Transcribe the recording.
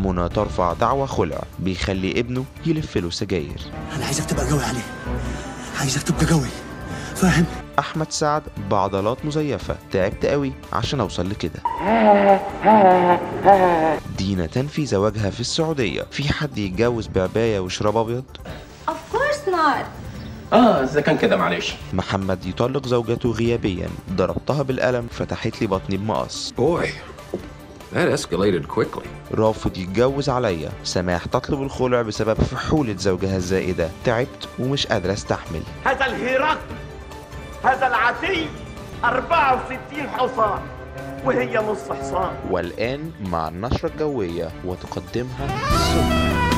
منى ترفع دعوى خلع بيخلي ابنه يلف له سجاير انا عايزك تبقى قوي عليه عايزك تبقى قوي فاهم احمد سعد بعضلات مزيفه تعبت قوي عشان اوصل لكده دينا تنفي زواجها في السعوديه في حد يتجوز بعبايه وشراب ابيض Of course not. اه اذا كان كده معلش محمد يطلق زوجته غيابيا ضربتها بالقلم فتحت لي بطني بمقص Boy, that escalated quickly. رافض يتجوز عليا سماح تطلب الخلع بسبب فحولة زوجها الزائدة تعبت ومش قادرة استحمل هذا الهرقل هذا العتي 64 حصان وهي نص حصان والآن مع النشرة الجوية وتقدمها السمر